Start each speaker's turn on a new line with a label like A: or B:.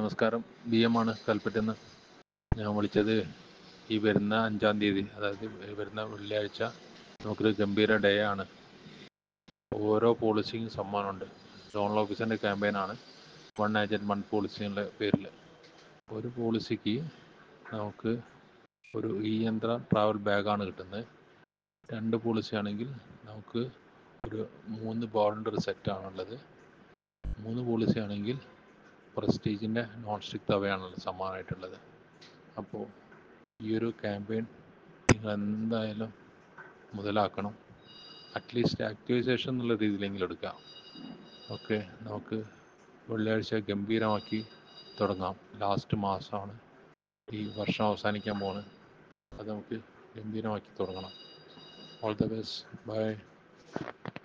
A: നമസ്കാരം B M ആണ് കൽപ്പറ്റന്ന് ഞാൻ വിളിച്ചത് ഈ വരുന്ന അഞ്ചാം തീയതി അതായത് ഈ വരുന്ന വെള്ളിയാഴ്ച നമുക്കൊരു ഗംഭീര ഡേ ആണ് ഓരോ പോളിസിക്കും സമ്മാനമുണ്ട് സോണൽ ഓഫീസറിൻ്റെ ക്യാമ്പയിനാണ് വൺ ഏജൻറ്റ് വൺ പോളിസി എന്നുള്ള പേരിൽ ഒരു പോളിസിക്ക് നമുക്ക് ഒരു ഈ യന്ത്ര ട്രാവൽ ബാഗാണ് കിട്ടുന്നത് രണ്ട് പോളിസി ആണെങ്കിൽ നമുക്ക് ഒരു മൂന്ന് ബോണ്ടറി സെറ്റാണുള്ളത് മൂന്ന് പോളിസി ആണെങ്കിൽ പ്രസ്റ്റീജിൻ്റെ നോൺ സ്റ്റിക്ക് തവയാണുള്ളത് സമ്മാനമായിട്ടുള്ളത് അപ്പോൾ ഈ ഒരു ക്യാമ്പയിൻ നിങ്ങൾ എന്തായാലും മുതലാക്കണം അറ്റ്ലീസ്റ്റ് ആക്ടിവൈസേഷൻ എന്നുള്ള രീതിയിലെങ്കിലും എടുക്കാം ഓക്കെ നമുക്ക് വെള്ളിയാഴ്ച ഗംഭീരമാക്കി തുടങ്ങാം ലാസ്റ്റ് മാസമാണ് ഈ വർഷം അവസാനിക്കാൻ പോകുന്നത് അത് നമുക്ക് ഗംഭീരമാക്കി തുടങ്ങണം ഓൾ ദ ബെസ്റ്റ് ബൈ